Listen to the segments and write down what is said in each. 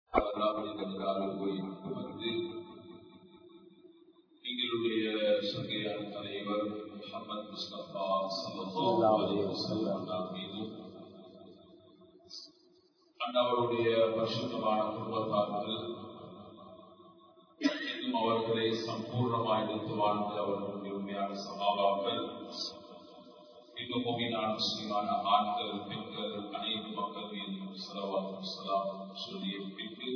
போய் வந்து எங்களுடைய சங்கையான தலைவர் முகமது முஸ்தபா சல்லாஹ் அலைஹி வஸல்லம் மீதும் அண்ணவருடைய பரிசுத்தமான குடும்பத்தார்கள் இன்னும் அவர்களை சம்பூர்ணமாக எடுத்து வாழ்ந்த அவர்களுடைய உண்மையான சகாபாக்கள் இன்னும் முகினான முஸ்லிமான ஆண்கள் பெண்கள் அனைத்து மக்கள் மீதும் சலவாத்தும் சலாம் சொல்லிய பின்பு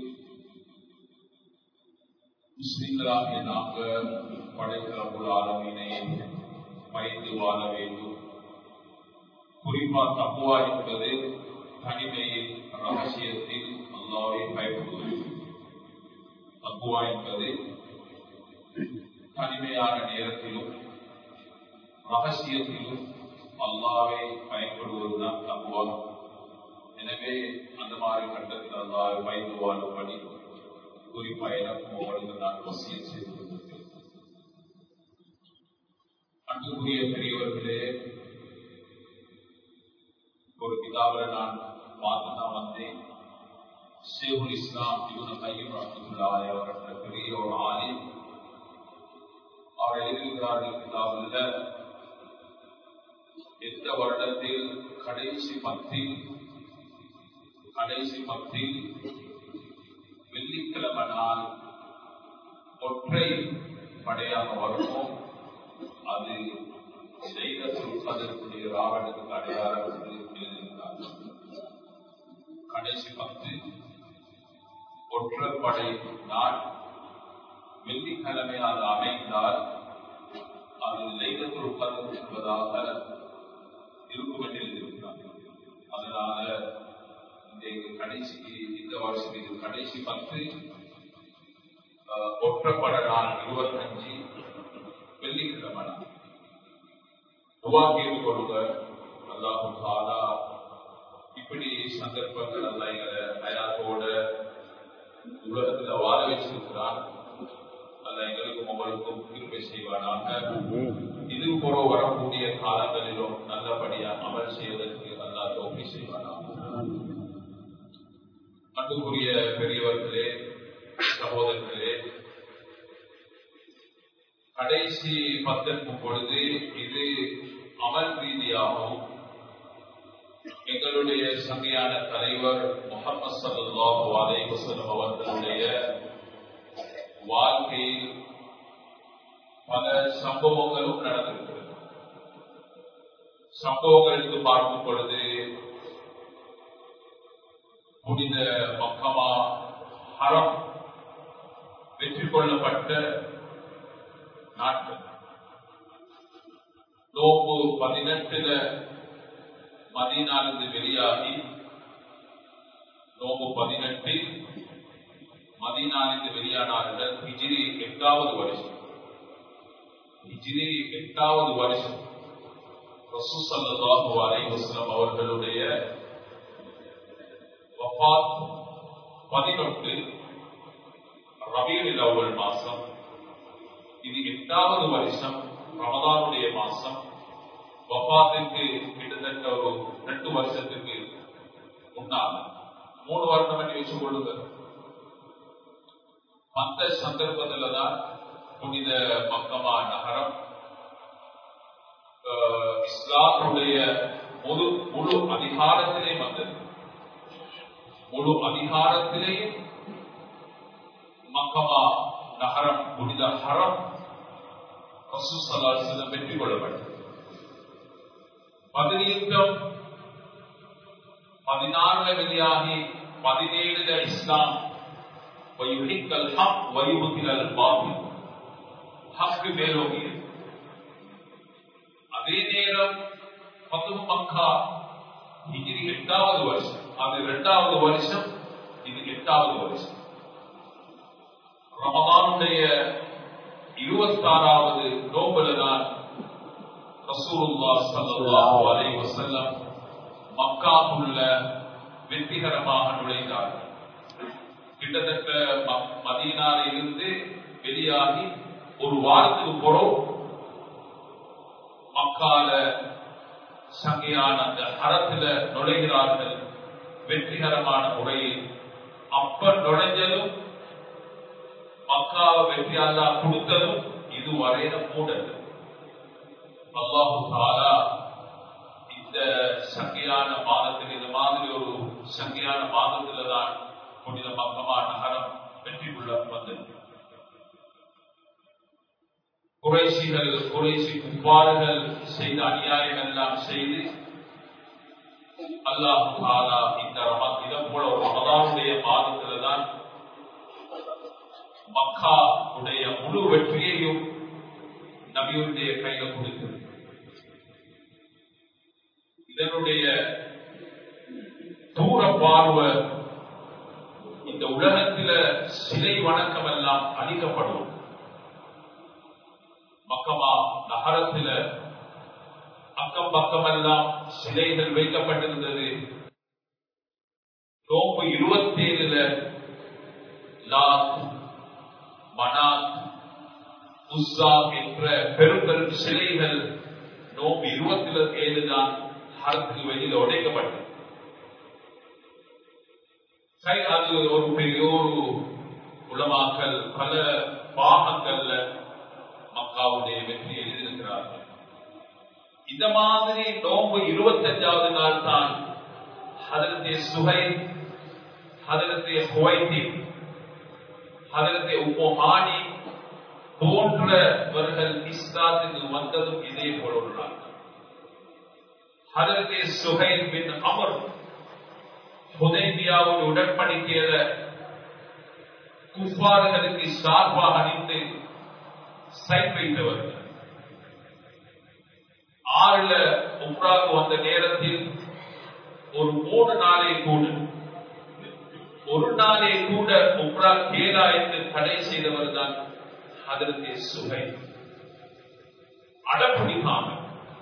முஸ்லிம்களாகிய நாங்கள் படைக்கிற ஒரு ஆளுமினை பயந்து வாழ வேண்டும் குறிப்பா தப்புவா என்பது தனிமையில் ரகசியத்தில் அல்லாவை பயப்படுவது தப்புவா என்பது தனிமையான நேரத்திலும் ரகசியத்திலும் அல்லாவை பயன்படுவதுதான் தப்புவா எனவே அந்த மாதிரி கட்டத்தில் அல்லாவை பயந்து வாழும்படி குறிப்பாக எனக்கும் அவர்களுக்கு நான் வசியம் செய்து கொண்டிருக்கிறேன் அன்புக்குரிய பெரியவர்களே ஒரு கிதாபில் நான் பார்த்து நான் வந்தேன் ஷேகுல் இஸ்லாம் இவன கையும் ரஹமத்துல்லாஹி அவர்கள் பெரிய ஒரு ஆலி அவர் எழுதியிருக்கிறார்கள் கிதாபில் எந்த வருடத்தில் கடைசி பத்தில் கடைசி பத்தில் வெள்ளிக்கிழமை நாள் ஒற்றை படையாக வருமோ அது செய்தத்தில் கதற்குரிய ராவணத்துக்கு அடையாளம் என்று எழுதியிருக்கிறார் கடைசி பத்து ஒற்றைப்படை நாள் வெள்ளிக்கிழமை அது அமைந்தால் அது லைலத்துள் கதர் என்பதாக இருக்கும் என்று எழுதியிருக்கிறார் அதனால இந்த கடைசி இந்த வருஷம் இது கடைசி பத்து ஒற்றப்பட நாள் இருபத்தஞ்சு வெள்ளிக்கிழமை நாள் துவா கேட்டு கொள்ளுங்க அல்லாஹும் தாலா இப்படி சந்தர்ப்பங்கள் அல்ல எங்களை அயாத்தோட உலகத்துல வாழ வச்சிருக்கிறான் அல்ல எங்களுக்கும் உங்களுக்கும் திருப்பி செய்வானாக இது போல வரக்கூடிய காலங்களிலும் நல்லபடியா அமல் செய்வதற்கு அல்லா தோப்பி செய்வானாக அன்புக்குரிய பெரியவர்களே சகோதரர்களே கடைசி பத்திற்கும் பொழுது இது அமல் ரீதியாகவும் எங்களுடைய சங்கையான தலைவர் முகமது சல்லாஹு அலை வசலம் அவர்களுடைய வாழ்க்கையில் பல சம்பவங்களும் நடந்திருக்கிறது சம்பவங்களுக்கு பார்க்கும் பொழுது புனித மக்கமா ஹரம் வெற்றி கொள்ளப்பட்ட நாட்கள் நோம்பு பதினெட்டுல மதினாலிருந்து வெளியாகி நோம்பு பதினெட்டு மதினாலிருந்து வெளியானார்கள் ஹிஜிரி எட்டாவது வருஷம் ஹிஜிரி எட்டாவது வருஷம் ரசூசல்லாஹு அலைவசலம் அவர்களுடைய வஃபாத் பதினொன்று ரபியுல் அவ்வல் மாசம் இது எட்டாவது வருஷம் ரமதானுடைய மாசம் வஃபாத்துக்கு கிட்டத்தட்ட ஒரு ரெண்டு வருஷத்துக்கு முன்னால் மூணு வருடம் பண்ணி வச்சு கொள்ளுங்க அந்த சந்தர்ப்பத்துல தான் புனித மக்கமா நகரம் இஸ்லாமுடைய முழு முழு அதிகாரத்திலே வந்தது முழு அதிகாரத்திலேயும் மக்கமா நகரம் புனித ஹரம் ரசூசலாசிலம் வெற்றி கொள்ளப்பட்டது பதினீர்க்கம் பதினாறுல வெளியாகி பதினேழுல இஸ்லாம் வயுகிக்கல் ஹக் வயுகுதில் பாபி ஹக்கு மேலோங்கியது அதே நேரம் பத்து மக்கா ஹிஜிரி எட்டாவது வருஷம் அது இரண்டாவது வருஷம் இது எட்டாவது வருஷம் ரமதானுடைய இருபத்தாறாவது நோம்பல தான் ரசூலுல்லா சல்லாஹூ அலை வசல்லம் மக்காவுள்ள வெற்றிகரமாக நுழைந்தார்கள் கிட்டத்தட்ட மதீனாரிலிருந்து வெளியாகி ஒரு வாரத்துக்கு போறோம் மக்கால சங்கையான அந்த ஹரத்துல நுழைகிறார்கள் வெற்றிகரமான முறையில் அப்ப நுழைஞ்சதும் மக்காவை வெற்றி அல்லா கொடுத்ததும் இதுவரையில மூடல் அல்லாஹு தாலா இந்த சங்கையான மாதத்தில் இந்த மாதிரி ஒரு சங்கையான மாதத்துல தான் புனித மக்கமா நகரம் வெற்றி கொள்ள வந்தது குறைசிகள் குறைசி குப்பாறுகள் செய்த அநியாயம் எல்லாம் செய்து அல்லாஹு தாலா இந்த ரம இதம் போல ஒரு ரமதானுடைய மாதத்துல தான் மக்கா உடைய முழு வெற்றியையும் நபியுடைய கையில கொடுத்தது இதனுடைய தூர பார்வை இந்த உலகத்தில சிலை வணக்கம் எல்லாம் அழிக்கப்படும் மக்கமா நகரத்தில அக்கம் பக்கமெல்லாம் சிலைகள் வைக்கப்பட்டிருந்தது நோம்பு இருபத்தி ஏழுல லாத் மனாத் உஸ்ஸா என்ற பெரும் பெரும் சிலைகள் நோம்பு இருபத்தி ஏழு தான் ஹரத்துக்கு வெளியில உடைக்கப்பட்டது கை அது ஒரு பெரிய ஒரு உலமாக்கல் பல பாகங்கள்ல மக்காவுடைய வெற்றியை எழுதியிருக்கிறார்கள் இந்த மாதிரி நோம்பு இருபத்தஞ்சாவது நாள் தான் ஹதரத்தே சுகை ஹதரத்தே ஹுவைத்தி ஹதரத்தே உம்மோஹானி போன்றவர்கள் இஸ்லாத்துக்கு வந்ததும் இதே போல உள்ளார்கள் ஹதரத்தே சுஹைல் பின் அமர் ஹுதைபியாவுடைய உடன்படிக்கையில குஃபார்களுக்கு சார்பாக அணிந்து சைட் வைத்தவர்கள் ஆறுல உம்ராக்கு வந்த நேரத்தில் ஒரு மூணு நாளே கூட ஒரு நாளே கூட உம்ரா கேலா என்று தடை செய்தவர் தான் அதற்கு சுகை அடப்பிடிக்காமல்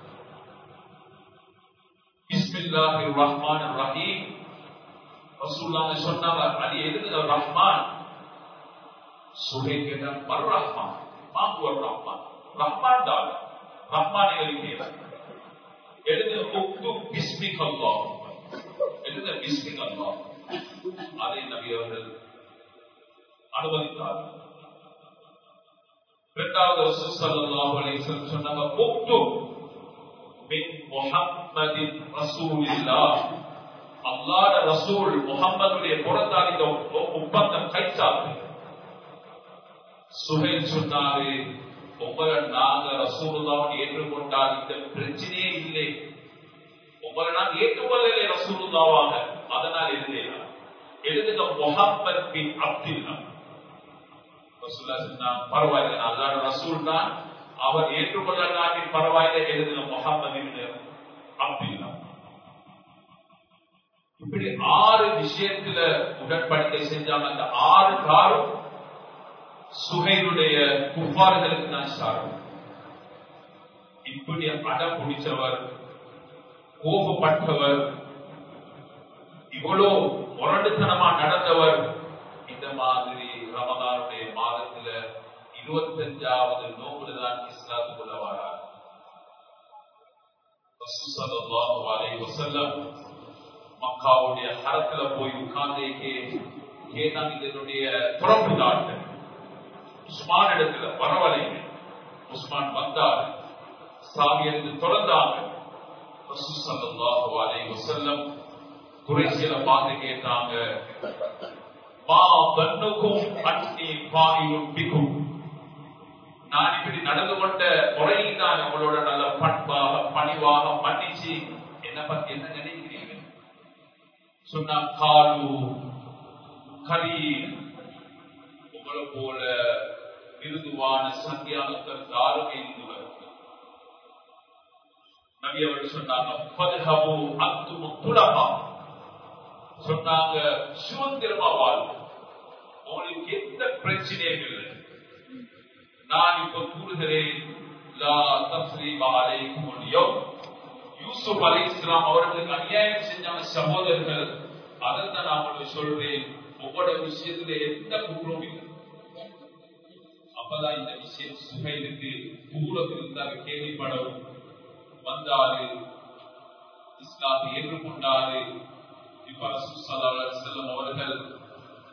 பிஸ்மில்லாஹி ரஹ்மான் ரஹீம் ரசூலுல்லாஹி சொன்னாங்க அது எதுக்கு ரஹ்மான் சுகை கேட்டால் பர் ரஹ்மான் மாங்குவர் ரஹ்மான் ரஹ்மான் தான் ரஹ்மான் எழுதியது எழுது உக்து பிஸ்மிக் அல்லாஹ் எழுத பிஸ்மிக் அல்லாஹ் அதை நபி அவர்கள் அனுமதித்தார் இரண்டாவது ரசூல் ஸல்லல்லாஹு அலைஹி வஸல்லம் சொன்னாங்க உக்து மின் முஹம்மதின் ரசூலில்லாஹ் அல்லாஹ் ரசூல் முஹம்மதுடைய புறத்தால் இந்த ஒப்பந்தம் கைச்சாத்து சுஹைல் சொன்னாரு உங்களை நாங்க ரசூலுல்லாவை ஏற்றுக்கொண்டால் இந்த பிரச்சனையே இல்லை உங்களை நாங்க ஏற்றுக்கொள்ளலே ரசூலுல்லாவாக அதனால் எழுதலாம் எழுதுக முகம்மது பின் அப்துல்லா ரசூல்லா சொன்னாங்க பரவாயில்லை அல்லாட ரசூல் தான் அவர் ஏற்றுக்கொள்ளலாட்டி பரவாயில்லை எழுதுக முகம்மது அப்துல்லா இப்படி ஆறு விஷயத்துல உடன்படிக்கை செஞ்சாங்க அந்த ஆறு காரும் சுகையுடைய குஃபார்களுக்கு தான் சாரும் இப்படி அடம் பிடிச்சவர் கோபப்பட்டவர் இவ்வளோ முரண்டுத்தனமா நடந்தவர் இந்த மாதிரி ரமதானுடைய மாதத்துல இருபத்தஞ்சாவது நோம்புல தான் இஸ்லாத்துக்குள்ள வரார் மக்காவுடைய ஹரத்துல போய் உட்கார்ந்தே கேட்டாங்க இதனுடைய புறப்பு நாட்டு உஸ்மான் இடத்துல பரவாயில்லை உஸ்மான் வந்தார் சாமியிலிருந்து தொடர்ந்தாங்க செல்லம் குறைசியில பார்த்து கேட்டாங்க மா தன்னுக்கும் அன்னி பாயும் பிக்கும் நான் இப்படி நடந்து கொண்ட முறையில் தான் உங்களோட நல்ல பண்பாக பணிவாக மன்னிச்சு என்ன பத்தி என்ன நினைக்கிறீங்க சொன்னா காலு கரீர் உங்களை போல மிருதுவான சங்கியானத்தர் யாருமே இருந்து வருது நபி அவர்கள் சொன்னாங்க "ஃபத்ஹபு அன்தும் துலகா." சொன்னாங்க சுதந்திரமா வாழ்வு உங்களுக்கு எந்த பிரச்சனையும் இல்லை நான் இப்ப கூறுகிறேன் லா தஸ்ரீப அலைக்கும் அல்-யௌம். யூசுப் அலை இஸ்லாம் அவர்களுக்கு அநியாயம் செஞ்சாங்க சகோதரர்கள் அதை தான் நான் உங்களுக்கு சொல்றேன் உங்களோட விஷயத்துல எந்த குற்றமும் இல்லை அப்பதான் இந்த விஷயம் சுகைலுக்கு தூரத்தில் இருந்தாங்க கேள்விப்படவும் வந்தாரு இஸ்லாத்தை ஏற்றுக்கொண்டாரு இப்ப ரசூல் ஸல்லல்லாஹு அலைஹி வஸல்லம் அவர்கள்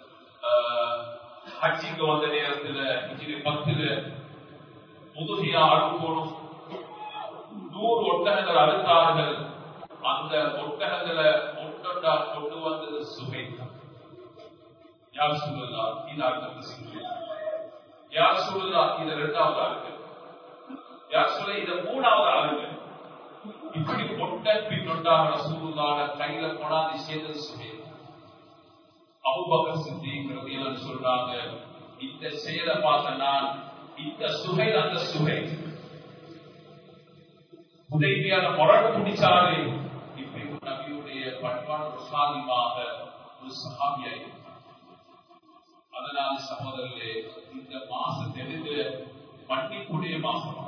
ஹஜ்ஜிக்கு வந்த நேரத்துல ஹிஜ்ரி பத்துல முதுகியா அறுக்கணும் நூறு ஒட்டகங்கள் அறுத்தார்கள் அந்த ஒட்டகங்களை ஒட்டொண்டா கொண்டு வந்தது சுகை யார் சொல்லுதா இது அடுத்த சிங்கு யார் சொல்லுதா இது இரண்டாவது ஆளுங்க யார் சொல்ல இது மூணாவது ஆளுங்க இப்படி ஒட்ட பின்னொண்டாக சூழ்நாட கையில கொண்டாந்து சேர்ந்தது சுகை அபுபக்கர் சித்திங்கிறது சொல்றாங்க இந்த செயலை பார்த்த நான் இந்த சுகை அந்த சுகை உதவியான முரட்டு பிடிச்சாரு இப்படி ஒரு நபியுடைய பண்பான ஒரு சாதிமாக ஒரு சகாபியாய் அதனால சகோதரர்களே இந்த மாசம் தெரிந்து மன்னிப்புடைய மாசமா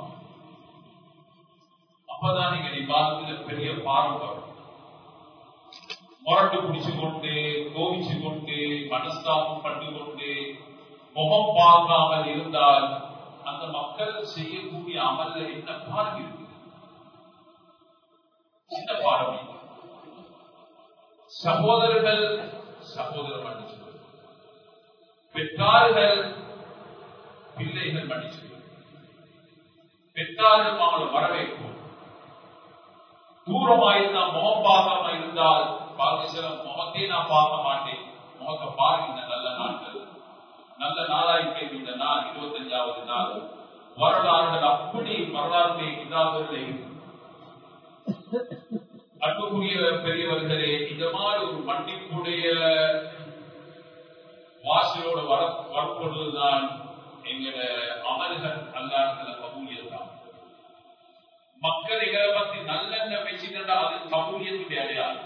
அப்பதான் நீங்க விவாதத்துல பெரிய பாரம் வரும் முரட்டு பிடிச்சு கொண்டு கோவிச்சு கொண்டு மனஸ்தாபம் பண்ணி கொண்டு முகம் பார்க்காமல் இருந்தால் அந்த மக்கள் செய்யக்கூடிய அமல்ல என்ன பாடம் இருக்கு என்ன பாடம் இது? சகோதரர்கள் சகோதரர் மன்னிச்சு பெற்றார்கள் பிள்ளைகள் மன்னிச்சு பெற்றார்கள் அவங்களை வரவேற்போம் தூரமாயிருந்தா முகம் பார்க்காம இருந்தால் பாருங்க சில முகத்தையே நான் பார்க்க மாட்டேன் முகத்தை பாருங்க இந்த நல்ல நாட்கள் நல்ல நாளாய்க்கு இந்த நாள் இருபத்தஞ்சாவது நாள் வரலாறுகள் அப்படி வரலாறுடைய கிதாபுகளை அன்புக்குரிய பெரியவர்களே இந்த மாதிரி ஒரு மன்னிப்புடைய வாசலோட வர வரப்பொழுதுதான் எங்களோட அமல்கள் அல்லாஹ்ல கபூலியல் தான் மக்கள் எங்களை பத்தி நல்லெண்ண வச்சுட்டா அது கபூலியத்துடைய அடையாளம்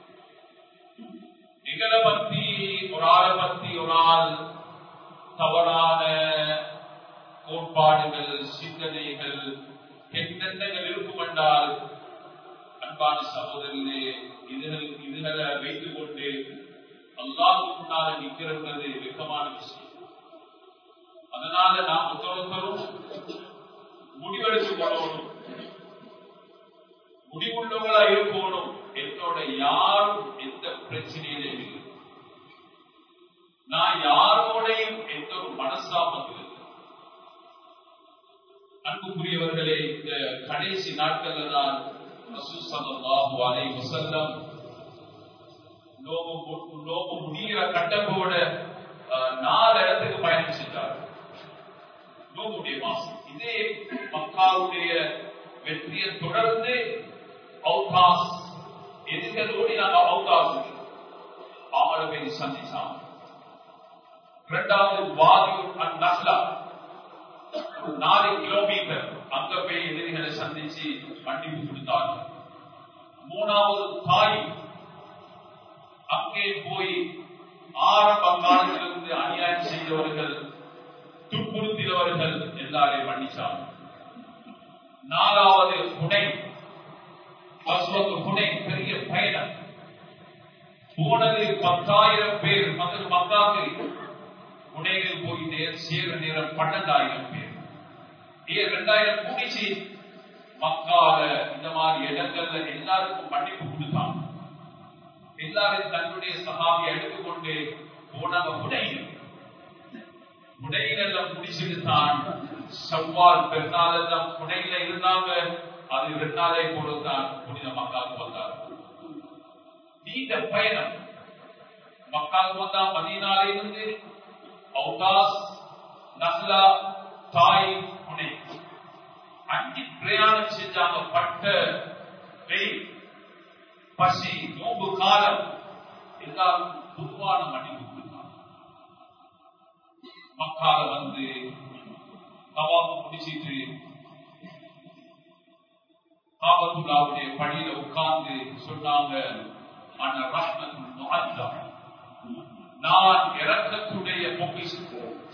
எங்களை பத்தி ஒரு ஆளை பத்தி ஒரு ஆள் தவறான கோட்பாடுகள் சிந்தனைகள் எண்ணங்கள் இருக்கும் என்றால் அன்பான சகோதரர்களே இதுகள் இதுகளை வைத்துக் கொண்டு அல்லாஹ் முன்னால நிற்கிறது வெக்கமான விஷயம் அதனால நாம் ஒருத்தரும் முடிவெடுத்துக் கொள்ளணும் முடிவுள்ளவங்களா இருக்கணும் என்னோட யாரும் எந்த பிரச்சனையிலும் இல்லை நான் யாரோடையும் எந்த ஒரு மனஸ்தாபத்தில் இல்லை அன்புக்குரியவர்களே இந்த கடைசி நாட்கள்ல தான் ரசூல் ஸல்லல்லாஹு அலைஹி வஸல்லம் நோம்பு மு- நோம்பு முடிகிற கட்டத்தோட அஹ், நாலு இடத்துக்கு பயணம் செஞ்சார் நோம்புடைய மாசம் இதே மக்காவுடைய வெற்றியை தொடர்ந்து அவுகாஸ் எதிர்களோடு நாங்க அவுகாஸ் அவங்கள போய் சந்திச்சாங்க இரண்டாவது வாதியூர் அண்ட் நஹ்லா ஒரு நாலு கிலோமீட்டர் அங்க போய் எதிரிகளை சந்திச்சு மன்னிப்பு கொடுத்தாங்க மூணாவது தாய் அங்கே போய் ஆரம்ப காலத்திலிருந்து அநியாயம் செய்தவர்கள் துன்புறுத்தினவர்கள் எல்லாரையும் மன்னிச்சாங்க நாலாவது புனை பஸ்வத்து புனை பெரிய பயணம் போனது பத்தாயிரம் பேர் மக்கள் மக்காக்கு புனையில் போயிட்டு சேர நேரம் பன்னெண்டாயிரம் பேர் ஏன் ரெண்டாயிரம் கூடிச்சு மக்கால இந்த மாதிரி இடங்கள்ல எல்லாருக்கும் மன்னிப்பு கொடுத்தாங்க எல்லாரும் தன்னுடைய சகாவியை எடுத்துக்கொண்டு போனாங்க புனையில் புனையில முடிச்சுட்டு தான் செவ்வால் பெருநாள் தான் புனையில இருந்தாங்க அது ரெண்டாலே போலதான் புனித மக்காவுக்கு வந்தார் நீண்ட பயணம் மக்காவுக்கு வந்தா மதியனால இருந்து அவுதாஸ் நஸ்லா தாய் புனை அஞ்சு பிரயாணம் செஞ்சாங்க பட்ட வெயில் பசி நோம்பு காலம் எல்லாரும் பொதுவான மன்னிப்பு கொடுத்தாங்க மக்கால வந்து தவாப்பு முடிச்சிட்டு காபத்துல்லாவுடைய பணியில உட்கார்ந்து சொன்னாங்க ஆனா ரஹ்மத்துல் முஅத்தா நான் இரக்கத்துடைய பொக்கிஷம்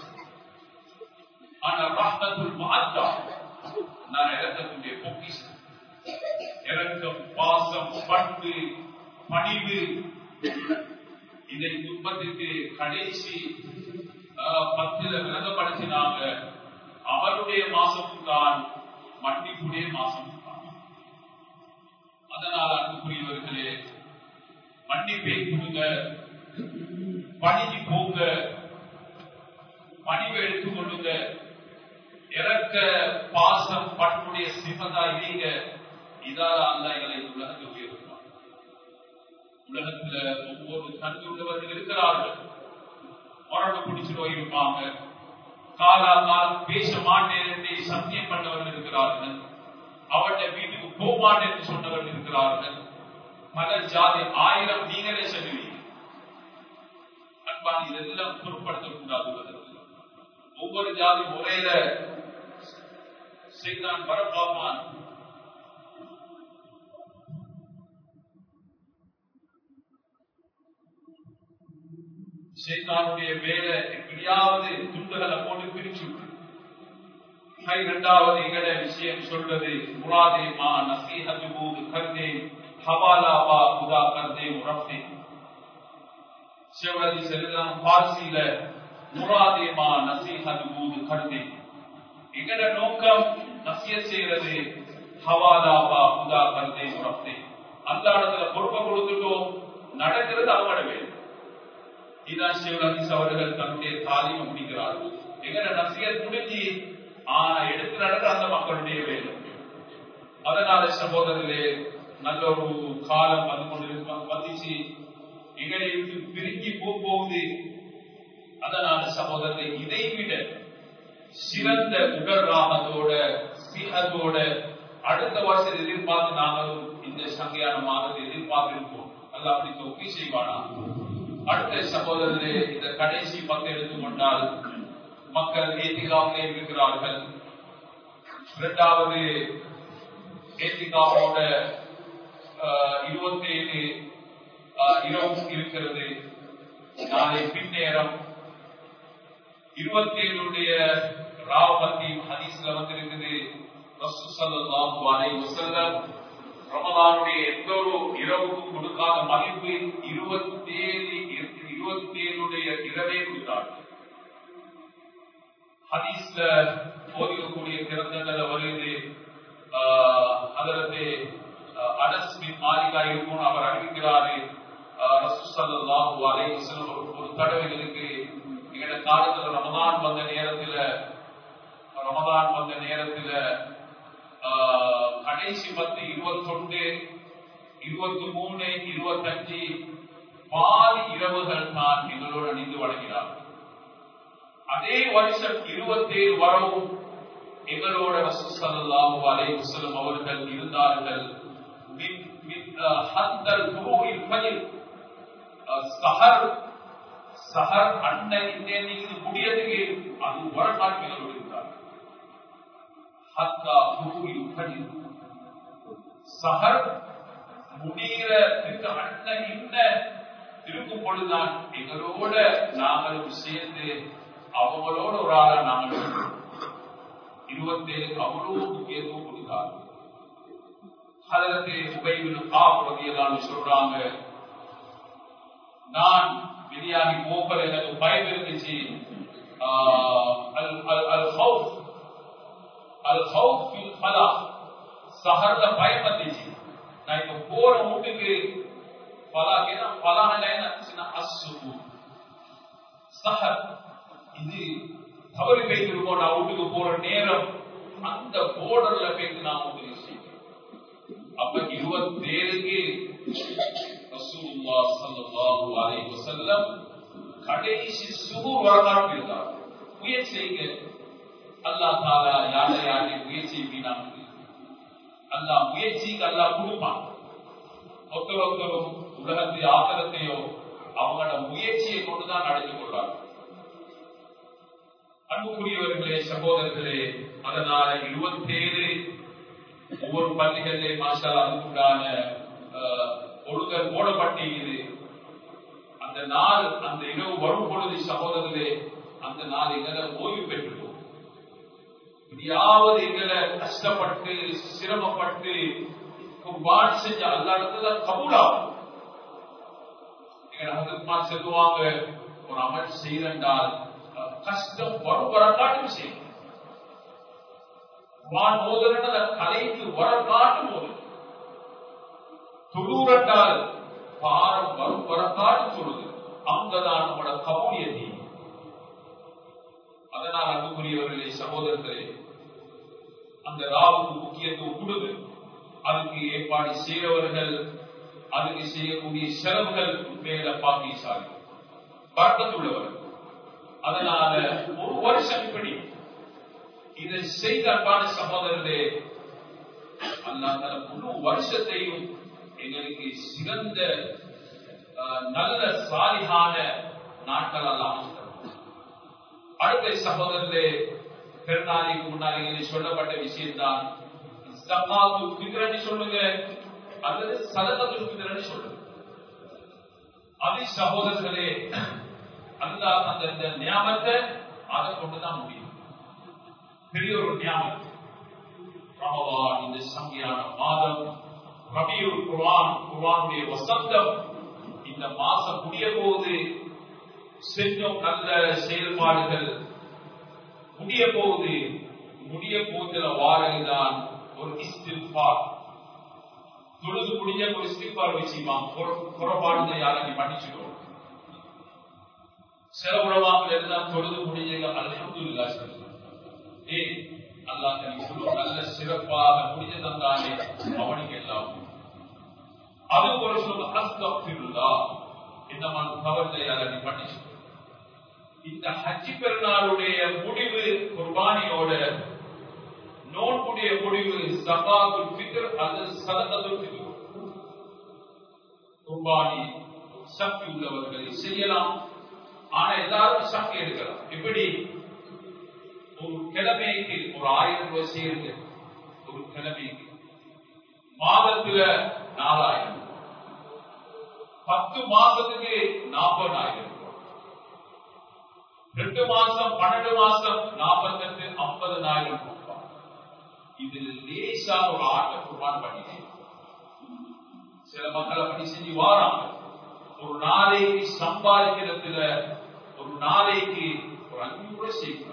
ஆனா ரஹ்மத்துல் முஅத்தா நான் இரக்கத்துடைய பொக்கிஷம் இரக்கம் பாசம் பண்பு பணிவு இதை துன்பத்திற்கு கடைசி ஆஹ், பத்துல விளங்கப்படுத்தினாங்க அவருடைய மாசம் தான் மன்னிப்புடைய மாசம் தான் அதனால் அன்புக்குரியவர்களே மன்னிப்பை கொடுங்க பணிக்கு போங்க பணிவை எடுத்துக் கொள்ளுங்க இறக்க பாசம் பண்புடைய சிமதா இருங்க இதால அல்ல எங்களை உலகத்தில் உயர்த்துவார் உலகத்துல ஒவ்வொரு தன்மை உள்ளவர்கள் இருக்கிறார்கள் மரண பிடிச்சு நோய் இருப்பாங்க காலா காலம் பேச மாட்டேன் என்று சத்தியம் பண்ணவர்கள் இருக்கிறார்கள் அவருடைய வீட்டுக்கு போக மாட்டேன் என்று சொன்னவர்கள் இருக்கிறார்கள் பல ஜாதி ஆயிரம் நீங்களே சொல்லுவீங்க அன்பான் இதெல்லாம் பொருட்படுத்தக்கூடாது உலகத்தில் ஒவ்வொரு ஜாதி முறையில செய்தான் வரப்பாமான் சைத்தானுடைய வேலை எப்படியாவது துண்டுகளை போட்டு பிரிச்சு விட்டு இரண்டாவது எங்கட விஷயம் சொல்றது முராதே மா நசீஹத்து பூது கர்தே ஹவாலா பா குதா கர்தே உரப்தே சிவதி செல்லாம் பார்சியில முராதே மா நசீஹத்து பூது கர்தே எங்கட நோக்கம் நசிய செய்யறது ஹவாலா பா குதா கர்தே உரப்தே அந்த இடத்துல பொறுப்பை கொடுத்துட்டோம் நடக்கிறது அவங்களோட வேலை இதான் சிவராஜிஸ் அவர்கள் தன்னுடைய தாலிமை முடிக்கிறார்கள் எங்கட நசியத் முடிஞ்சு ஆனா எடுத்து நடக்கிற அந்த மக்களுடைய வேலை அதனால சகோதரர்களே நல்ல ஒரு காலம் வந்து கொண்டு வந்துச்சு எங்களை விட்டு பிரிஞ்சு போகுது அதனால சகோதரரை இதை விட சிறந்த உடல் ராகத்தோட ஸ்நேகத்தோட அடுத்த வருஷம் எதிர்பார்த்து நாங்களும் இந்த சங்கையான மாதத்தை எதிர்பார்த்திருப்போம் அல்ல அப்படி தொக்கி செய்வானா அடுத்த சகோதரரே இந்த கடைசி பங்கு எடுத்துக்கொண்டால் மக்கள் ஏத்திகாவிலே இருக்கிறார்கள் இரண்டாவது ஏத்திகாவோட இருபத்தி ஏழு இரவும் இருக்கிறது நாளை பின்னேரம் இருபத்தி ஏழுடைய ராவ் பத்தி ஹதீஸ்ல வந்திருக்குது ரசூ ஸல்லல்லாஹு அலைஹி வஸல்லம் ரமலானுடைய எந்த ஒரு இரவுக்கும் கொடுக்காத மதிப்பு இருபத்தி ஏழு இருபத்தி ஏழுடைய இரவே கொடுத்தார்கள் ஹதீஸ்ல ஓதிக்கக்கூடிய கிரந்தங்கள்ல வருது அதற்கு அனஸ் பின் மாலிகா இருக்கும் அவர் அறிவிக்கிறாரு ரசூசல்லாஹு அலைஹி வஸல்லம் ஒரு ஒரு தடவைகளுக்கு எங்கட காலத்துல ரமதான் வந்த நேரத்துல ரமதான் வந்த நேரத்துல கடைசி பத்து இருபத்தொன்று இருபத்தி மூணு இருபத்தஞ்சு பாதி இரவுகள் தான் எங்களோடு அணிந்து வழங்கினார் அதே வருஷம் இருபத்தேழு வரவும் எங்களோட ரசூசல்லாஹு அலைஹி வஸல்லம் அவர்கள் இருந்தார்கள் ஹத்தல் குரூஇல் ஃபஜ்ர் சஹர் சஹர் அன்னைக்கு நீங்க முடியதுக்கு அது வரலாற்று எங்களோடு இருந்தார் ஹத்தா குரூஇல் ஃபஜ்ர் சஹர் முடிகிற அண்ணன் இன்ன இருக்கும் பொழுதுதான் எங்களோட நாங்களும் சேர்ந்து அவங்களோட ஒரு ஆளா நாங்கள் இருபத்தேழு அவ்வளவு முக்கியத்துவம் கொடுத்தார்கள் அதற்கு உபயோகம் காப்பதியெல்லாம் சொல்றாங்க நான் வெளியாகி போகல எனக்கு பயம் இருந்துச்சு சஹர்ல பயம் வந்துச்சு நான் இப்ப போற வீட்டுக்கு பலாகேனா பலான அசுபு சஹர் இது தவறி வைத்திருக்கோம் நான் வீட்டுக்கு போற நேரம் அந்த போர்டர்ல போயிட்டு நான் உங்களுக்கு செய்வேன் அப்ப இருபத்தேழுக்கு ரசூலுல்லா ஸல்லல்லாஹு அலைஹி வஸல்லம் கடைசி சுகூர் வரலாறு இருந்தார் முயற்சி செய்யுங்க அல்லாஹ் தாலா யாரை யாரை முயற்சி வீணாக்கு அல்லாஹ் முயற்சிக்கு அல்லாஹ் கொடுப்பான் ஒருத்தர் ஒருத்தரும் உலகத்தை ஆதரத்தையோ அவங்களோட முயற்சியை கொண்டுதான் நடந்து கொள்றாங்க அன்புக்குரியவர்களே சகோதரர்களே அதனால இருபத்தேழு ஒவ்வொரு பள்ளிகளிலே மாஷால் அதுக்குண்டான ஒழுங்கல் போடப்பட்டிருக்குது அந்த நாள் அந்த இரவு வரும் பொழுது சகோதரர்களே அந்த நாள் எங்களை ஓய்வு பெற்றுவோம் எப்படியாவது எங்களை கஷ்டப்பட்டு சிரமப்பட்டு குர்பான் செஞ்ச அந்த இடத்துல கபூலாகும் எங்களை ஹசத்மா சொல்லுவாங்க ஒரு அமல் செய்தால் கஷ்டம் வரும் வரக்காட்டும் செய்யும் வான் மோதலன கலைக்கு வரக்காட்டும் போது தொழுரட்டால் பாரம் வரும் வரக்காட்டு சொல்லுது அங்கதான் நம்மளோட கபூலியத்தை அன்புக்குரியவர்களே சகோதரர்களே அந்த ராவுக்கு முக்கியத்துவம் கொடுங்க அதுக்கு ஏற்பாடு செய்யறவர்கள் அதுக்கு செய்யக்கூடிய செலவுகள் மேல பாக்கியசாலி பறக்கத்துள்ளவர் அதனால ஒரு வருஷம் இப்படி இதை செய்த அன்பான சகோதரர்களே அல்லாத முழு வருஷத்தையும் எங்களுக்கு சிறந்த அஹ், நல்ல சாலிகான நாட்கள் எல்லாம் அடுத்த சகோதரர்களே பெருநாளைக்கு முன்னாடி எங்களுக்கு சொல்லப்பட்ட விஷயம்தான் சமாது பிதிரன்னு சொல்லுங்க அல்லது சதகத்து பிதிரன்னு சொல்லுங்க அது சகோதரர்களே அல்லாஹ் அந்த இந்த ஞாபகத்தை அதை கொண்டுதான் முடியும் பெரிய ஒரு ஞாபகம் ரமவான் இந்த சங்கியான மாதம் ரபியுல் குர்ஆன் குர்ஆனுடைய வசந்தம் இந்த மாசம் முடிய போது செஞ்சோம் நல்ல செயல்பாடுகள் முடிய போகுது முடிய போகிற வாரதுதான் ஒரு இஸ்திஃபார் தொழுது முடிஞ்ச ஒரு இஸ்திஃபார் வச்சுப்பான் புறப்பாடுதை யாரை மன்னிச்சுக்கோ சில உறவாமல் எல்லாம் தொழுது முடிஞ்ச அல்ஹம்துலில்லா சொல்லலாம் ஏ அல்லாஹ் நீ சொல்லும் நல்ல சிறப்பாக முடிஞ்ச தந்தானே அவனுக்கு எல்லாம் அது ஒரு சொல்ல அஸ்தபிருல்லா இந்த மாதிரி தவறுதை யாரை மன்னிச்சுக்கோ இந்த ஹஜ்ஜி பெருநாளுடைய முடிவு குர்பானியோட நோன்புடைய முடிவு சபாதுல் ஃபித்ர் அல்லது சதகத்துல் ஃபித்ர் குர்பானி சக்தி உள்ளவர்களை செய்யலாம் ஆனா எல்லாரும் சக்தி எடுக்கலாம் எப்படி ஒரு கிழமைக்கு ஒரு ஆயிரம் ரூபாய் செய்யுங்க ஒரு கிழமைக்கு மாதத்துல நாலாயிரம் பத்து மாசத்துக்கு நாற்பதாயிரம் ரெண்டு மாசம் பன்னெண்டு மாசம் நாற்பத்தெட்டு ஐம்பதனாயிரம் ரூபாய் இதில் லேசா ஒரு ஆட்டை குர்பான் பண்ணி சில மக்கள் அப்படி செஞ்சு வாராங்க ஒரு நாளைக்கு சம்பாதிக்கிறதுல ஒரு நாளைக்கு ஒரு அஞ்சு ரூபாய் சேர்க்கிறாங்க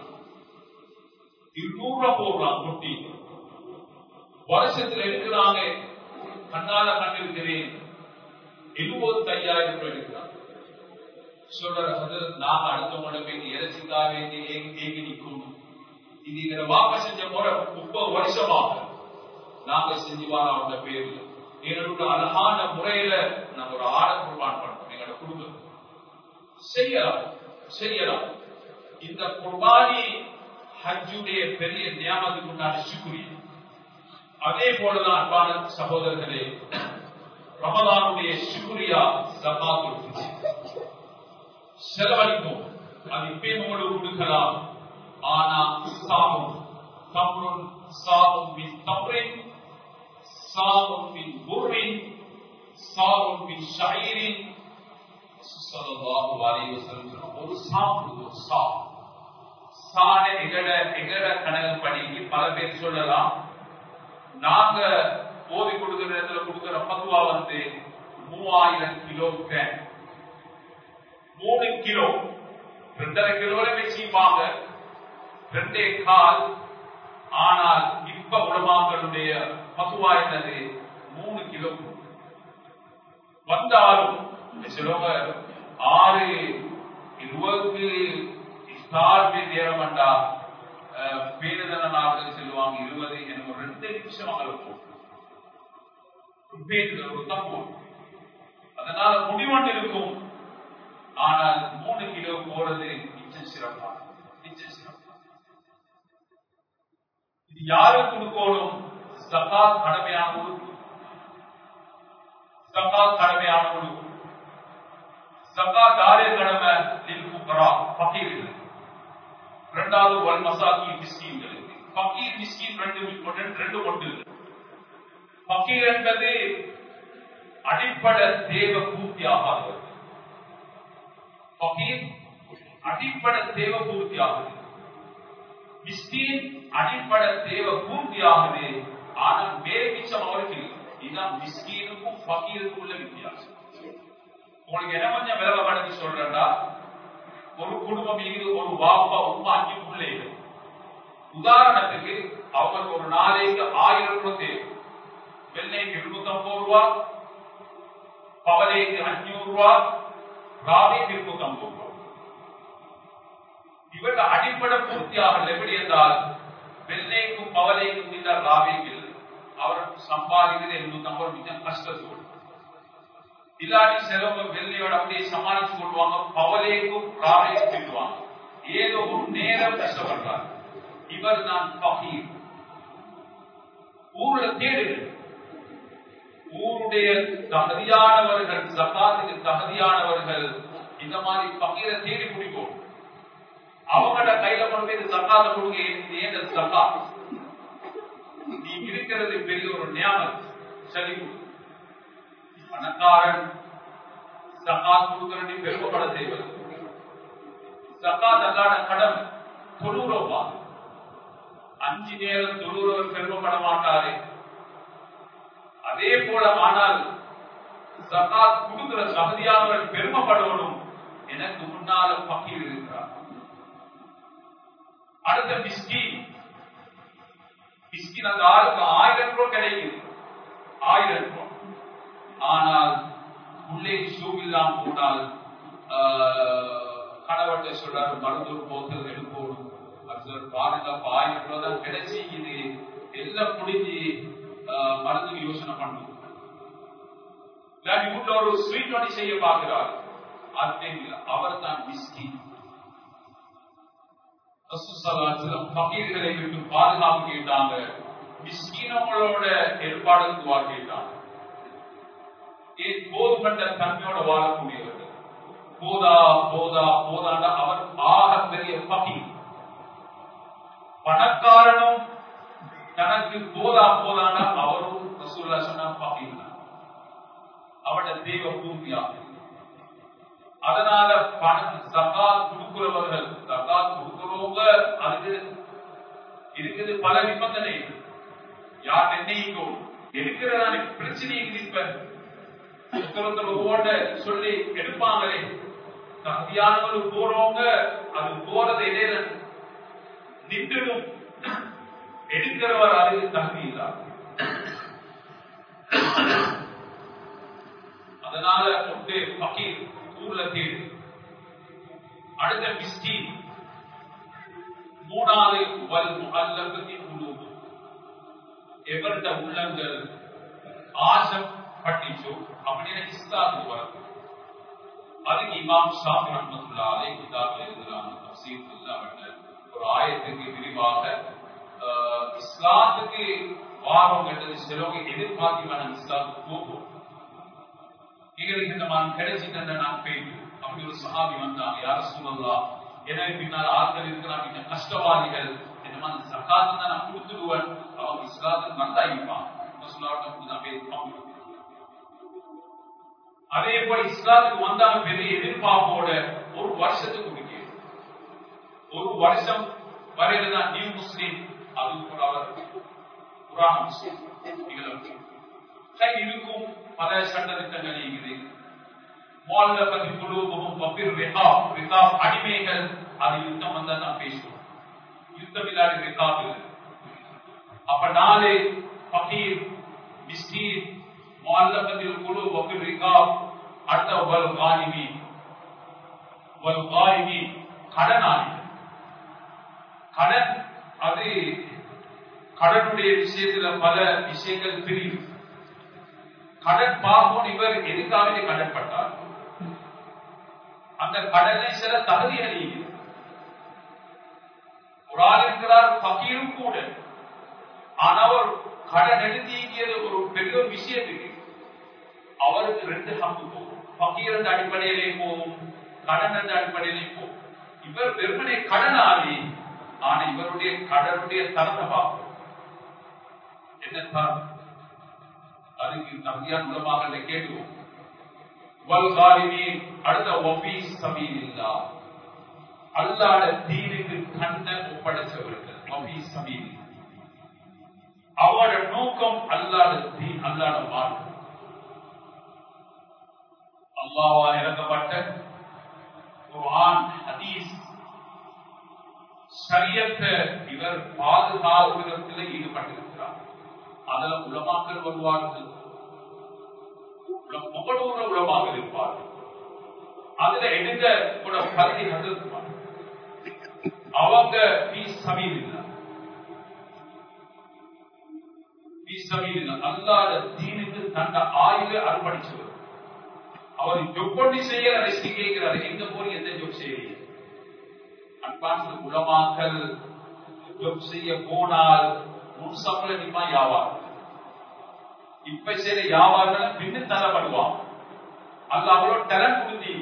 இருநூறு ரூபாய் போடுறாங்க குட்டி வருஷத்துல எடுக்கிறாங்க கண்ணால கண்டிருக்கிறேன் எழுபத்தி ஐயாயிரம் ரூபாய் எடுக்கிறாங்க சொல்றாரு ஹதரத் நாங்க அடுத்தவங்களோட போய் இறைச்சிக்காக வேண்டி ஏங்கி ஏங்கி நிற்கும் இது எங்களை வாக்க செஞ்ச முறை முப்பது வருஷமாக நாங்க செஞ்சு வரோம் அவங்க பேர்ல எங்களோட அழகான முறையில நாங்க ஒரு ஆட குர்பான் பண்றோம் எங்களோட குடும்பம் செய்யலாம் செய்யலாம் இந்த குர்பானி ஹஜ்ஜுடைய பெரிய நியாமத்துக்கு உண்டான சுக்குரி அதே போலதான் அன்பான சகோதரர்களே ரமதானுடைய சுக்குரியா சகாத்துல் செலவழிக்கும் அது இப்பயும் உங்களுக்கு கொடுக்கலாம் ஆனா சாமும் தம்ருன் சாமும் மின் தம்ரின் சாமும் மின் புர்ரின் சாமும் மின் ஷாயிரின் ஸல்லல்லாஹு அலைஹி வஸல்லம் ஒரு சாப்பிடு ஒரு சா சாட எகட எகட கணக்கு படிக்கு பல பேர் சொல்லலாம் நாங்க ஓதி கொடுக்கிற இடத்துல கொடுக்கிற பத்துவா வந்து மூவாயிரம் கிலோ கிராம் மூணு கிலோ ரெண்டரை கிலோல வச்சுப்பாங்க ரெண்டே கால் ஆனால் இப்ப உலமாக்களுடைய பசுவா என்னது மூணு கிலோ வந்தாலும் சிலவங்க ஆறு இருபது ஸ்டார்பி நேரம் வேண்டா பேருதனாக செல்வாங்க இருபது எனக்கு ஒரு ரெண்டு நிமிஷம் அங்க இருக்கும் பேருதல் ஒரு தப்பு அதனால முடிவொன்று இருக்கும் ஆனால் மூணு கிலோ போறது நிச்சயம் சிறப்பா நிச்சயம் சிறப்பா இது யாருக்கு கொடுக்கணும் சகாத் கடமையான கொடுக்கும் சகாத் கடமையான கொடுக்கும் சகாத் யாரே கடமை லில் புக்கரா பக்கீர்கள் இரண்டாவது வல் மசாக்கி மிஸ்கீன்களுக்கு பக்கீர் மிஸ்கீன் ரெண்டு ரெண்டு கொண்டு பக்கீர் என்பது அடிப்படை தேவ பூர்த்தி ஆகாதவர் பகீர் அடிப்படை தேவை பூர்த்தி ஆகுது மிஸ்கீன் அடிப்படை தேவை பூர்த்தி ஆகுது ஆனா மேல் மிச்சம் அவருக்கு இல்லை இதுதான் மிஸ்கீனுக்கும் பகீருக்கும் உள்ள வித்தியாசம் உங்களுக்கு என்ன கொஞ்சம் விலக கணக்கு சொல்றேன்டா ஒரு குடும்பம் இது ஒரு வாப்பா உமா அஞ்சு பிள்ளைகள் உதாரணத்துக்கு அவங்களுக்கு ஒரு நாளைக்கு ஆயிரம் ரூபாய் தேவை வெள்ளைக்கு இருநூத்தி ஐம்பது ரூபா பவலைக்கு அஞ்சூறு ரூபா ராவே இருநூத்தி ஐம்பது ரூபா இவர்கள் அடிப்படை பூர்த்தியாக எப்படி என்றால் வெள்ளைக்கும் பவலைக்கும் இல்ல ராவேக்கில் அவர் சம்பாதிக்கிறது எண்ணூத்தி ஐம்பது மிச்சம் கஷ்டத்தோடு இல்லாட்டி சிலவங்க வெள்ளையோட அப்படியே சமாளிச்சு கொள்வாங்க பவலேக்கும் ராவேக்கும் திட்டுவாங்க ஏதோ ஒரு நேரம் கஷ்டப்படுறார் இவர் தான் பகீர் ஊர்ல தேடுகள் ஊருடைய தகுதியானவர்கள் சக்காத்துக்கு தகுதியானவர்கள் இந்த மாதிரி பகீரை தேடி பிடிக்கும் அவங்களோட கையில கொண்டு போய் சக்காத்தை கொடுங்க இது ஏன் சக்கா நீ இருக்கிறது பெரிய ஒரு ஞாபகம் சரி பணக்காரன் சக்காத் கொடுக்கறதை பெருமைப்பட செய்வது சக்காத் அல்லாட கடன் தொழுறவா அஞ்சு நேரம் தொழுறவர் பெருமைப்பட மாட்டாரே அதே போல ஆனால் சக்காத் கொடுக்கிற தகுதியானவர் பெருமைப்படணும் எனக்கு முன்னால பக்கீர் இருக்கிறார் அடுத்த மிஸ்கின் மிஸ்கின் அந்த ஆளுக்கு ஆயிரம் ரூபாய் கிடைக்குது ஆயிரம் ரூபாய் ஆனால் உள்ளே ஷூ இல்லாம போனால் கணவர்கிட்ட சொல்றாரு மருந்தூர் போத்தல் எடுப்போடும் அது பாருங்க ஆயிரம் ரூபாய் தான் கிடைச்சி இது எல்லாம் முடிஞ்சு மருந்து யோசனை பண்ணும் வீட்டுல ஒரு ஸ்வீட் வண்டி செய்ய பார்க்கிறார் அது அவர் தான் மிஸ்கின் பக்கீர்களை விட்டு பாதுகாப்பு கேட்டாங்க மிஸ்கீனங்களோட ஏற்பாடு துவா கேட்டாங்க ஏன் போதுமன்ற தன்மையோட வாழக்கூடியவர்கள் போதா போதா போதாண்ட அவர் ஆக பெரிய பகீர் பணக்காரனும் தனக்கு போதா போதாண்டா அவரும் ரசூல்லா சொன்ன பகீர் அவட தேவ பூர்த்தியாக அதனால பணம் சகாத் கொடுக்கிறவர்கள் சகாத் கொடுக்கிறவங்க அதுக்கு இருக்குது பல நிபந்தனை யார் நிர்ணயிக்கும் எடுக்கிறதான பிரச்சனை இப்ப ஒருத்தர் ஓட்ட சொல்லி எடுப்பாங்களே தகுதியானவர்கள் போறவங்க அது போறது இடையில நின்றுடும் எடுக்கிறவர் அதுக்கு தகுதி இல்லாத அதனால கொண்டு பக்கீர் ஊர்ல தேடு அடுத்த மிஸ்டீன் மூணாவது வல் முகல்லகத்தின் குழு எவர்ட உள்ளங்கள் ஆசம் பட்டிச்சோ அப்படின்னு இஸ்லாத்துக்கு வரும் அதுக்கு இமாம் ஷாஃபி ரஹ்மத்துல்லா அலை கிதாபில் எழுதுறாங்க தப்சீர் அவர்கள் ஒரு ஆயத்துக்கு விரிவாக இஸ்லாத்துக்கு வாரம் கண்டது சிலவங்க எதிர்பார்த்து வேணும் இஸ்லாத்துக்கு போகும் எங்களுக்கு இந்த மாதிரி கிடைச்சிட்டு நான் போயிட்டு அப்படி ஒரு சஹாபி வந்தாங்க யார சொல்லலாம் எனவே பின்னால் ஆட்கள் இருக்கிறாங்க கஷ்டவாதிகள் இந்த மாதிரி சக்காத்து தான் நான் கொடுத்துடுவேன் அவங்க இஸ்லாத்துக்கு வந்தாயிருப்பான் அதே போல இஸ்லாத்துக்கு வந்தாங்க பெரிய எதிர்பார்ப்போட ஒரு வருஷத்துக்கு முடிக்க ஒரு வருஷம் வரையில தான் நியூ முஸ்லீம் அது கூட அவர் புராண முஸ்லீம் இருக்கும் பல சட்ட திட்டங்கள் இருக்குது மோல்லபதி குழுவும் பப்பிர் ரிகாப் ரிகாப் அடிமைகள் அது யுத்தம் வந்தா தான் பேசுவோம் யுத்தம் இல்லாத ரிகாப் இல்லை அப்ப நாலு பகீர் மிஸ்கீர் மோல்லபதில் குழு பப்பிர் ரிகாப் அடுத்த வல் காலிமி வல் காலிமி கடனாளி கடன் அது கடனுடைய விஷயத்துல பல விஷயங்கள் பிரிவு கடன் பார்ப்போம் இவர் எதுக்காக கடன் பட்டார் அந்த கடனை சில தகுதிகள் ஒரு ஆள் இருக்கிறார் பகீரும் கூட ஆனா அவர் கடன் எழுதியது ஒரு பெரிய ஒரு விஷயத்துக்கு அவருக்கு ரெண்டு ஹம்பு போகும் பகீர் என்ற அடிப்படையிலே போகும் கடன் என்ற அடிப்படையிலே போகும் இவர் வெறுமனே கடனாளி ஆனா இவருடைய கடனுடைய தரத்தை பார்ப்போம் என்ன தரம் அதுக்கு தகுதியான மூலமாக கேட்டுவோம் வல்காலினீன் அடுத்த ஒபீஸ் சபீலில்லா அல்லாட தீனுக்கு கண்ண ஒப்படைச்சவர்கள் ஒபீஸ் சபீல் அவரோட நோக்கம் அல்லாட தீன் அல்லாட மார்க்கம் அல்லாவால் இறக்கப்பட்ட குர்ஆன் ஹதீஸ் சரியத்தை இவர் பாதுகாவலத்தில் ஈடுபட்டிருக்கிறார் அதுல உலமாக்கள் வருவார்கள் முகடூர உலமாக இருப்பார்கள் அதுல எடுங்க கூட பகுதி இருப்பார் அவங்க பீஸ் சபீலில்லா பீஸ் சபீலில்லா அல்லாத தீனுக்கு தந்த ஆயுத அர்ப்பணிச்சவர் அவர் எப்படி செய்ய ரெஸ்டி கேட்கிறாரு எங்க போய் எந்த ஜோப் செய்யறீங்க அன்பான உலமாக்கல் ஜோப் செய்ய போனால் முன் சம்பள நிமா யாவார் இப்ப செய்யற வியாபாரம் பின்னு தரப்படுவான் அல்ல அவ்வளவு டேலண்ட் கொடுத்தீங்க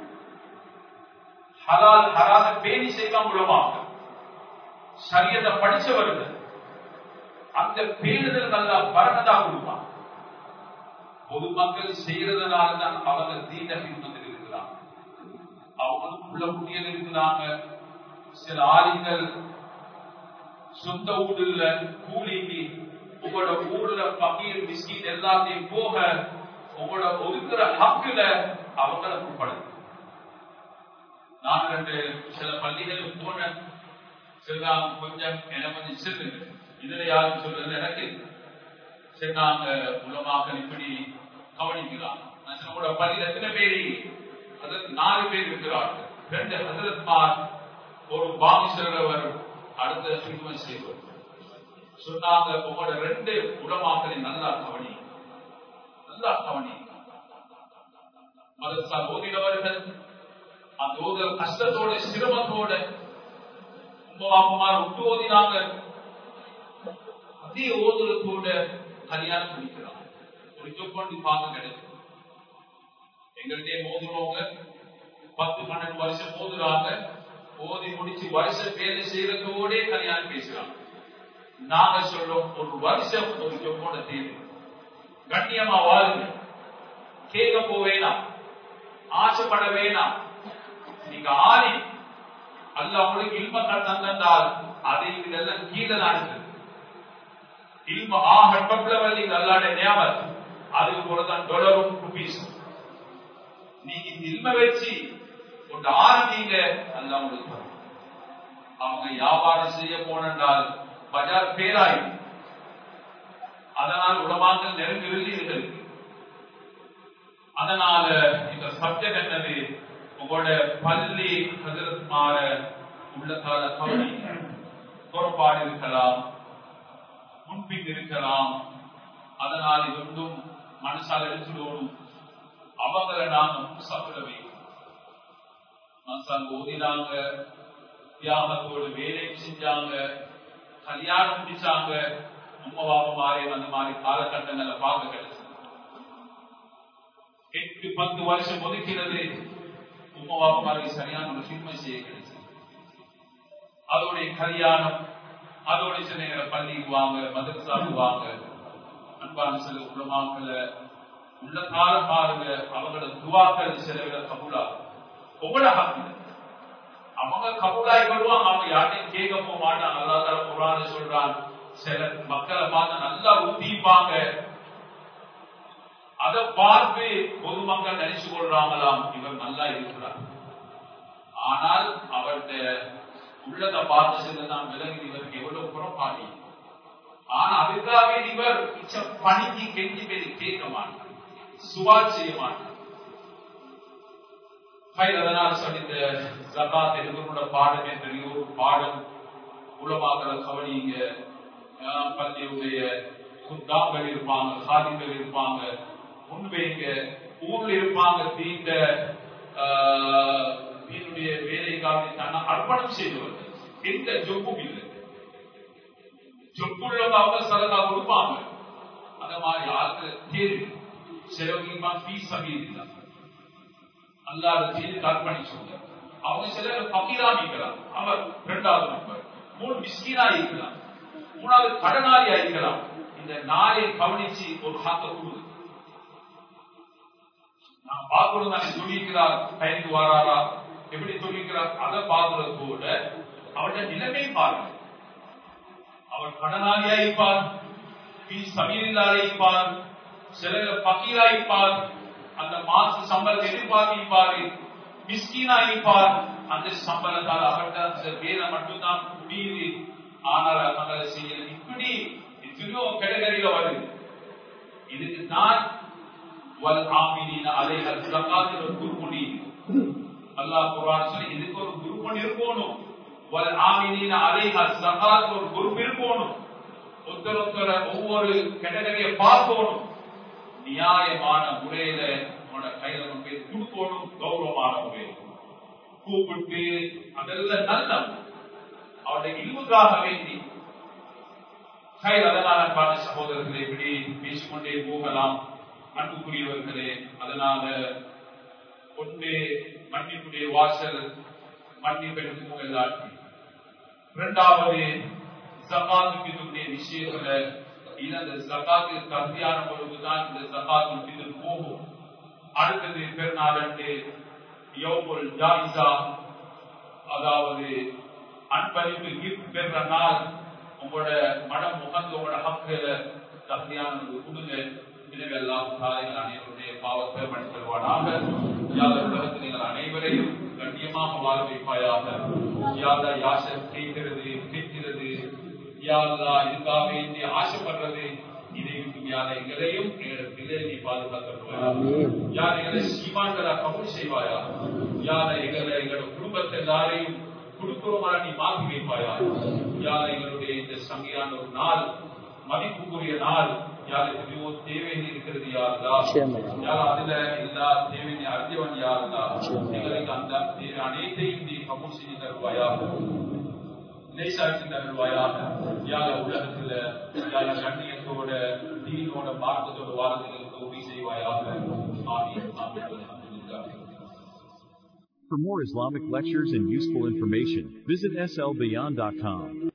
ஹலால் ஹராத பேணி செய்வான் மூலமாக சரியத்தை படிச்சவர்கள் அந்த பேணுதல் நல்லா பரணதா கொடுப்பான் பொதுமக்கள் செய்யறதுனால தான் அவங்க தீன பின்பற்றில் இருக்கிறாங்க அவங்களும் உள்ள முடியல் இருக்கிறாங்க சில ஆளுங்கள் சொந்த ஊர்ல கூலிக்கு உங்களோட ஊர்ல பகீர் பிஸ்கிட் எல்லாத்தையும் போக உங்களோட ஒதுக்குற ஹக்குல அவங்கள உட்படுது நான் ரெண்டு சில பள்ளிகளுக்கு போனேன் சில கொஞ்சம் எனக்கு கொஞ்சம் சிறு இதுல யாரும் சொல்றது எனக்கு சரி நாங்க உலமாக இப்படி கவனிக்கலாம் நான் சொன்ன உங்களோட பள்ளியில் எத்தனை பேர் அதற்கு நாலு பேர் இருக்கிறார்கள் ரெண்டு ஹசரத்மார் ஒரு பாமி சொல்றவர் அடுத்த சிறுமை செய்வர் சொன்னாங்க உங்களோட ரெண்டு உலமாக்களை நல்லா கவனி நல்லா கவனி மதரசா ஓதினவர்கள் அந்த ஓதல் கஷ்டத்தோட சிரமத்தோட அம்மாமார் விட்டு ஓதினாங்க அதே ஓதுறதோட கல்யாணம் முடிக்கிறாங்க முடிச்சொண்டு பாகம் கிடைக்கும் எங்கள்கிட்ட மோதுறவங்க பத்து பன்னெண்டு வருஷம் மோதுறாங்க ஓதி முடிச்சு வருஷம் வேலை செய்யறதோட கல்யாணம் பேசுறாங்க நாங்க சொல்றோம் ஒரு வருஷம் ஒரு ஜொப்போட தேவை கண்ணியமா வாழுங்க கேட்க போவேணாம் ஆசைப்பட வேணாம் நீங்க ஆணி அல்ல உங்களுக்கு இல்ம தந்தால் அதை இதெல்லாம் கீழே தான் இல்ம ஆக டொப்ளவர் நீங்க அல்லாட நியாமத் அதுக்கு போலதான் டொலரும் ருபீஸும் நீங்க இந்த இல்ம வச்சு கொண்டு ஆரம்பிங்க அல்ல உங்களுக்கு அவங்க வியாபாரம் செய்ய போனால் பஜார் பேராயும் அதனால் உலமாக்கள் நெருங்கவில்லை இருக்கு அதனால இந்த சப்ஜெக்ட் என்னது உங்களோட பள்ளி ஹசரத் மாற உள்ளத்தால கவனி புறப்பாடு இருக்கலாம் முன்பின் இருக்கலாம் அதனால் இது ஒன்றும் மனசால எடுத்துடணும் அவங்கள நாங்க முன்சாப்பிட வைக்கணும் மனசாங்க ஓதினாங்க தியாகத்தோடு வேலை செஞ்சாங்க கல்யாணம் முடிச்சாங்க உம்மவாப மாறி அந்த மாதிரி காலகட்டங்களை பார்க்க கிடைச்சது எட்டு பத்து வருஷம் ஒதுக்கிறது உம்மவாப மாறி சரியான ஒரு சின்மை செய்ய கிடைச்சது அதோடைய கல்யாணம் அதோட சில நேரம் பள்ளிக்கு வாங்க மதரசாவுக்கு வாங்க அன்பான சில உலமாக்களை உள்ள கால பாருங்க அவங்களோட துவாக்கள் சில விட கபூலா உங்களோட ஹக்கு அவங்க கபூலாய் வருவாங்க அவங்க யார்ட்டையும் கேட்க போக மாட்டாங்க அல்லா தர குரான சொல்றான் சில மக்களை பார்த்து நல்லா ஊத்திப்பாங்க அதை பார்த்து பொதுமக்கள் நினைச்சு கொள்றாங்களாம் இவர் நல்லா இருக்கிறார் ஆனால் அவருடைய உள்ளதை பார்த்து செல்லுதான் விலகி இவருக்கு எவ்வளவு புறப்பாடி ஆனா அதுக்காகவே இவர் மிச்ச பணிக்கு கெஞ்சி பேரி கேட்க மாட்டார் சுவால் செய்ய மாட்டார் அதனால் சொல்லித்த ஜகாத் எதுக்கோட பாடமே பெரிய ஒரு பாடம் உலமாக்களை கவனிங்க பள்ளியுடைய குத்தாங்கள் இருப்பாங்க சாதிகள் இருப்பாங்க முன்வைங்க ஊர்ல இருப்பாங்க தீண்ட தீனுடைய வேலைக்காக தன்னை அர்ப்பணம் செய்தவர்கள் எந்த ஜொப்பும் இல்லை ஜொப்புள்ளவங்க அவங்க சலகா கொடுப்பாங்க அந்த மாதிரி ஆட்களை தேர்வு சிலவங்க ஃபீஸ் சமீதில்லை அல்லாத தீனுக்கு அர்ப்பணிச்சவங்க அவங்க சிலர் பக்கீரா இருக்கலாம் அவர் இரண்டாவது நம்பர் மூணு மிஸ்கீனா இருக்கலாம் மூணாவது கடனாளியா இருக்கலாம் இந்த நாளை கவனிச்சு ஒரு ஹாக்க கொடுது நான் பார்க்கணும் தானே சொல்லியிருக்கிறார் டைமுக்கு வராரா எப்படி சொல்லிக்கிறார் அதை பார்க்கிறது கூட அவருடைய நிலைமை பாருங்க அவர் கடனாளியா இருப்பார் சமீரில்லாத இருப்பார் சில பக்கீரா இருப்பார் அந்த மாச சம்பளத்தை எதிர்பார்த்திருப்பாரு மிஸ்கீனா இருப்பார் அந்த சம்பளத்தால் அவர்கிட்ட அந்த வேலை மட்டும்தான் முடியுது ஆனால் அவங்களை செய்யல இப்படி எத்தனையோ கேட்டகரியில வருது இதுக்கு தான் வல் ஆமினின் அலைகள் ஜகாத்தில் ஒரு குருமணி அல்லாஹ் குரான் சொல்லி இதுக்கு ஒரு குருமணி இருக்கணும் வல் ஆமினீன அலைஹா ஸகாத் ஒரு குரூப் இருக்கணும் ஒருத்தர் ஒருத்தர ஒவ்வொரு கேட்டகரியை பார்க்கணும் நியாயமான முறையில உன்னோட கையில கொண்டு போய் கொடுக்கணும் கௌரவமான முறையில் கூப்பிட்டு அதெல்லாம் நல்ல அவருடைய இல்முக்காக வேண்டி கயிறு அதனால் அன்பான சகோதரர்களே இப்படி பேசிக்கொண்டே போகலாம் அன்புக்குரியவர்களே அதனால ஒன்று மன்னிப்புடைய வாசல் மன்னிப்பெடுத்து போகலாட்டி இரண்டாவது ஜகாத்துடைய விஷயத்துல இது அந்த ஜகாத்து தகுதியான பொழுதுதான் இந்த ஜகாத்து இது போகும் அடுத்தது பெருநாள் அன்று யோபுல் ஜாயிசா அதாவது அன்பளிப்பு கிஃப்ட் பெற நாள் உங்களோட மனம் முகந்து உங்களோட ஹக்குல தகுதியானது கொடுங்க எனவே எல்லாம் காலைகள் அனைவருடைய பாவத்தை மன்னித்தருவானாக யாத உலகத்தில் நீங்கள் அனைவரையும் கண்ணியமாக வாழ வைப்பாயாக யாத யாசை கேட்கிறது கேட்கிறது யாதா இதுக்காக வேண்டி ஆசைப்படுறது இதை விட்டு யார எங்களையும் எங்களிடத்திலே நீ பாதுகாத்துருவாயா யார் எங்களை சீமான்களா கபூல் செய்வாயா யார எங்களை எங்களோட குடும்பத்தை எல்லாரையும் கொடுக்கிறோமா நீ மாற்றி வைப்பாயா யார் எங்களுடைய இந்த சங்கையான ஒரு நாள் மதிப்புக்குரிய நாள் யார் எத்தனையோ தேவை இருக்கிறது யாருதா யார் அதுல எல்லா தேவையை அறிஞ்சவன் யாருதா எங்களுக்கு அந்த தேவை அனைத்தையும் நீ கபூல் செஞ்சு தருவாயா லேசாட்சி தருவாயாக யார உலகத்துல யார கண்ணியத்தோட தீனோட மார்க்கத்தோட வாரத்துக்கு உதவி செய்வாயாக ஆமீன் ஆமீன் For more Islamic lectures and useful information, visit slbeyond.com.